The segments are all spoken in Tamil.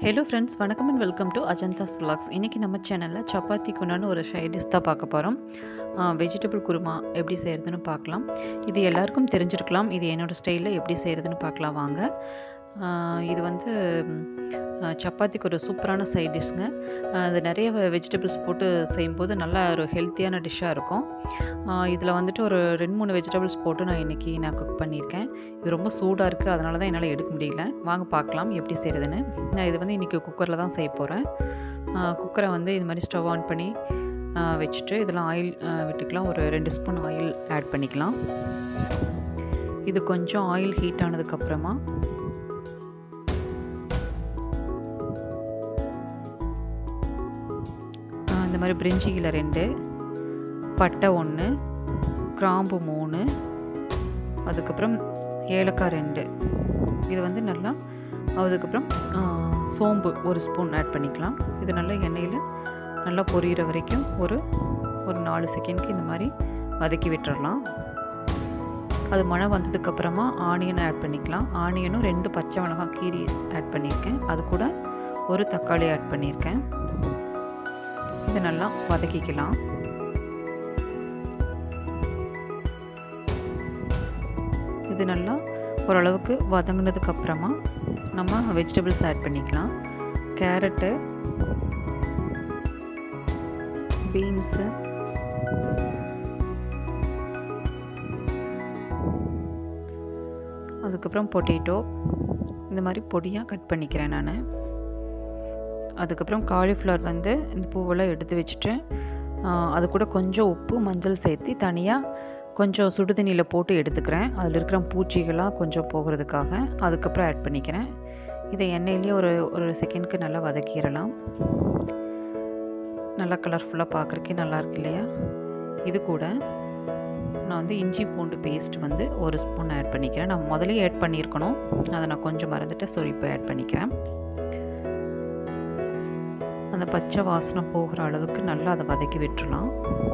ஹலோ ஃப்ரெண்ட்ஸ் வணக்கம் and welcome to Ajantha's vlogs இன்றைக்கி நம்ம சேனலில் சப்பாத்தி குண்டான ஒரு ஷைடிஷ் தான் பார்க்க போகிறோம் வெஜிடபிள் குருமா எப்படி செய்கிறதுன்னு பார்க்கலாம் இது எல்லாருக்கும் தெரிஞ்சிருக்கலாம் இது என்னோடய ஸ்டைலில் எப்படி செய்கிறதுன்னு பார்க்கலாம் வாங்க ஆஹ் இது வந்து ம், ஆஹ் சப்பாத்திக்கு ஒரு சூப்பரான சைட் டிஷ்ங்க அது நிறைய வெஜிடபிள்ஸ் போட்டு செய்யும்போது நல்லா ஒரு ஹெல்த்தியான டிஷ்ஷாக இருக்கும் இதில் வந்துட்டு ஒரு ரெண்டு மூணு வெஜிடபிள்ஸ் போட்டு நான் இன்றைக்கி நான் குக் பண்ணியிருக்கேன் இது ரொம்ப சூடாக இருக்குது அதனால தான் என்னால் எடுக்க முடியல வாங்க பார்க்கலாம் எப்படி செய்கிறதுன்னு நான் இது வந்து இன்றைக்கி குக்கரில் தான் செய்ய போகிறேன் குக்கரை வந்து இது மாதிரி ஸ்டவ் ஆன் பண்ணி ஆ, வச்சுட்டு இதெல்லாம் ஆயில் விட்டுக்கலாம் ஒரு ரெண்டு ஸ்பூன் ஆயில் ஆட் பண்ணிக்கலாம் இது கொஞ்சம் ஆயில் ஹீட் ஆனதுக்கப்புறமா இந்த மாதிரி பிரிஞ்சி இலை ரெண்டு பட்டை ஒன்று கிராம்பு மூணு அதுக்கப்புறம் ஏலக்காய் ரெண்டு இது வந்து நல்லா அதுக்கப்புறம் ஆ, சோம்பு ஒரு ஸ்பூன் ஆட் பண்ணிக்கலாம் இது நல்லா எண்ணெயில் நல்லா பொரியிற வரைக்கும் ஒரு ஒரு நாலு செகண்ட்க்கு இந்த மாதிரி வதக்கி விட்டுறலாம் அது மழை வந்ததுக்கப்புறமா ஆனியன் ஆட் பண்ணிக்கலாம் ஆனியனும் ரெண்டு பச்சை மிளகாய் கீரி ஆட் பண்ணியிருக்கேன் அது கூட ஒரு தக்காளி ஆட் பண்ணியிருக்கேன் இதை நல்லா வதக்கிக்கலாம் இது நல்லா ஓரளவுக்கு வதங்கினதுக்கு அப்புறமா நம்ம வெஜிடபிள்ஸ் ஆட் பண்ணிக்கலாம் கேரட்டு பீன்ஸு அதுக்கப்புறம் பொட்டேட்டோ இந்த மாதிரி பொடியாக கட் பண்ணிக்கிறேன் நான் அதுக்கப்புறம் காலிஃப்ளவர் வந்து இந்த பூவெல்லாம் எடுத்து வச்சுட்டு ஆ, அது கூட கொஞ்சம் உப்பு மஞ்சள் சேர்த்து தனியாக கொஞ்சம் சுடுதண்ணியில் போட்டு எடுத்துக்கிறேன் அதில் இருக்கிற பூச்சிகளாக கொஞ்சம் போகிறதுக்காக அதுக்கப்புறம் ஆட் பண்ணிக்கிறேன் இதை எண்ணெயிலேயே ஒரு ஒரு செகண்ட்க்கு நல்லா வதக்கிடலாம் நல்லா கலர்ஃபுல்லாக பார்க்குறக்கே நல்லா இருக்கு இல்லையா இது கூட நான் வந்து இஞ்சி பூண்டு பேஸ்ட் வந்து ஒரு ஸ்பூன் ஆட் பண்ணிக்கிறேன் நான் முதலே ஆட் பண்ணியிருக்கணும் அதை நான் கொஞ்சம் மறந்துட்டு ஸோ இப்போ ஆட் பண்ணிக்கிறேன் அந்த பச்சை வாசனை போகிற அளவுக்கு நல்லா அதை வதக்கி விட்டுறலாம்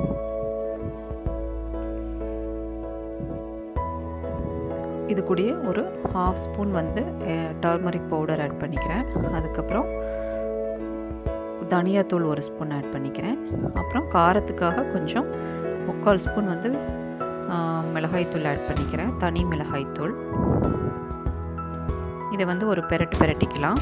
இது கூடயே ஒரு ஹாஃப் ஸ்பூன் வந்து டர்மரிக் பவுடர் ஆட் பண்ணிக்கிறேன் அதுக்கப்புறம் தனியாத்தூள் ஒரு ஸ்பூன் ஆட் பண்ணிக்கிறேன் அப்புறம் காரத்துக்காக கொஞ்சம் முக்கால் ஸ்பூன் வந்து ஆ, மிளகாய்த்தூள் ஆட் பண்ணிக்கிறேன் தனி மிளகாய்த்தூள் இதை வந்து ஒரு பெரட்டு பெரட்டிக்கலாம்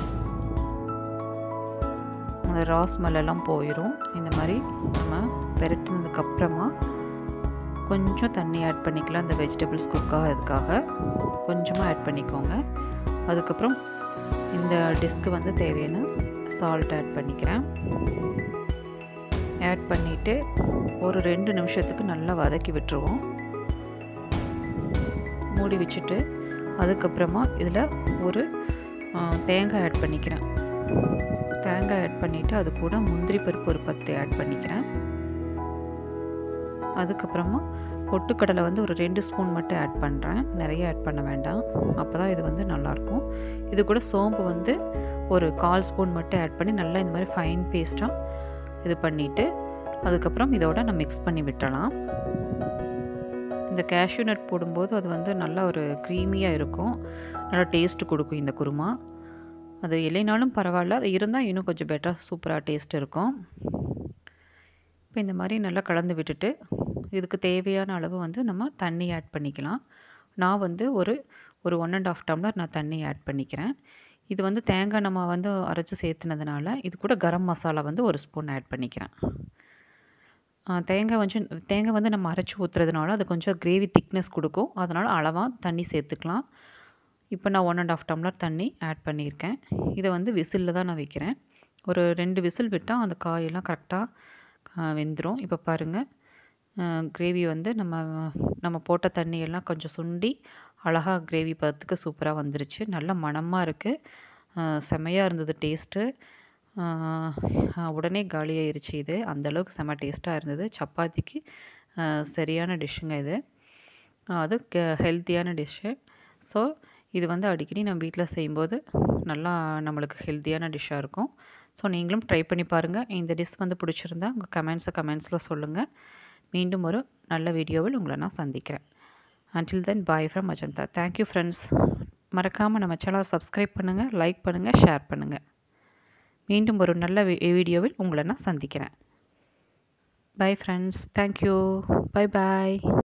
அந்த ரா ஸ்மெல்லாம் போயிடும் இந்த மாதிரி நம்ம பெரட்டினதுக்கப்புறமா கொஞ்சம் தண்ணி ஆட் பண்ணிக்கலாம் இந்த வெஜிடபிள்ஸ் குக் ஆகிறதுக்காக கொஞ்சமாக ஆட் பண்ணிக்கோங்க அதுக்கப்புறம் இந்த டிஷ்க்கு வந்து தேவையான சால்ட் ஆட் பண்ணிக்கிறேன் ஆட் பண்ணிவிட்டு ஒரு ரெண்டு நிமிஷத்துக்கு நல்லா வதக்கி விட்டுருவோம் மூடி வச்சுட்டு அதுக்கப்புறமா இதில் ஒரு ஆ, தேங்காய் ஆட் பண்ணிக்கிறேன் தேங்காய் ஆட் பண்ணிவிட்டு அது கூட முந்திரி பருப்பு ஒரு பத்து ஆட் பண்ணிக்கிறேன் அதுக்கப்புறமா பொட்டுக்கடலை வந்து ஒரு ரெண்டு ஸ்பூன் மட்டும் ஆட் பண்ணுறேன் நிறைய ஆட் பண்ண வேண்டாம் அப்போ தான் இது வந்து நல்லாயிருக்கும் இது கூட சோம்பு வந்து ஒரு கால் ஸ்பூன் மட்டும் ஆட் பண்ணி நல்லா இந்த மாதிரி ஃபைன் பேஸ்ட்டாக இது பண்ணிவிட்டு அதுக்கப்புறம் இதோட நான் மிக்ஸ் பண்ணி விட்டுறலாம் இந்த கேஷ்யூ நட் போடும்போது அது வந்து நல்லா ஒரு க்ரீமியாக இருக்கும் நல்லா டேஸ்ட் கொடுக்கும் இந்த குருமா அது இல்லைனாலும் பரவாயில்ல அது இருந்தால் இன்னும் கொஞ்சம் பெட்டராக சூப்பராக டேஸ்ட் இருக்கும் இப்போ இந்த மாதிரி நல்லா கலந்து விட்டுட்டு இதுக்கு தேவையான அளவு வந்து நம்ம தண்ணி ஆட் பண்ணிக்கலாம் நான் வந்து ஒரு ஒரு ஒன் அண்ட் ஆஃப் டம்ளர் நான் தண்ணி ஆட் பண்ணிக்கிறேன் இது வந்து தேங்காய் நம்ம வந்து அரைச்சி சேர்த்துனதுனால இது கூட கரம் மசாலா வந்து ஒரு ஸ்பூன் ஆட் பண்ணிக்கிறேன் ஆ, தேங்காய் வந்து தேங்காய் வந்து நம்ம அரைச்சி ஊற்றுறதுனால அது கொஞ்சம் கிரேவி திக்னஸ் கொடுக்கும் அதனால் அளவாக தண்ணி சேர்த்துக்கலாம் இப்போ நான் ஒன் அண்ட் ஆஃப் டம்ளர் தண்ணி ஆட் பண்ணியிருக்கேன் இதை வந்து விசிலில் தான் நான் வைக்கிறேன் ஒரு ரெண்டு விசில் விட்டால் அந்த காயெல்லாம் கரெக்டாக வெந்துடும் இப்போ பாருங்கள் கிரேவி வந்து நம்ம நம்ம போட்ட தண்ணியெல்லாம் கொஞ்சம் சுண்டி அழகாக கிரேவி பதத்துக்கு சூப்பராக வந்துருச்சு நல்ல மணமாக இருக்குது செமையாக இருந்தது டேஸ்ட்டு உடனே காலியாயிருச்சு இது அந்தளவுக்கு செம்ம டேஸ்ட்டாக இருந்தது சப்பாத்திக்கு ஆ, சரியான டிஷ்ஷுங்க இது ஆ, அது ஹெல்த்தியான டிஷ்ஷு ஸோ இது வந்து அடிக்கடி நம்ம வீட்டில் செய்யும்போது நல்லா நம்மளுக்கு ஹெல்த்தியான டிஷ்ஷாக இருக்கும் ஸோ நீங்களும் ட்ரை பண்ணி பாருங்கள் இந்த டிஷ் வந்து பிடிச்சிருந்தா உங்கள் கமெண்ட்ஸை கமெண்ட்ஸில் சொல்லுங்கள் மீண்டும் ஒரு நல்ல வீடியோவில் உங்களை நான் சந்திக்கிறேன் until then bye from Ajantha thank you friends மறக்காமல் நம்ம சேனலை சப்ஸ்கிரைப் பண்ணுங்கள் லைக் பண்ணுங்கள் ஷேர் பண்ணுங்கள் மீண்டும் ஒரு நல்ல வீடியோவில் உங்களை நான் சந்திக்கிறேன் பை ஃப்ரெண்ட்ஸ் தேங்க்யூ பை பாய்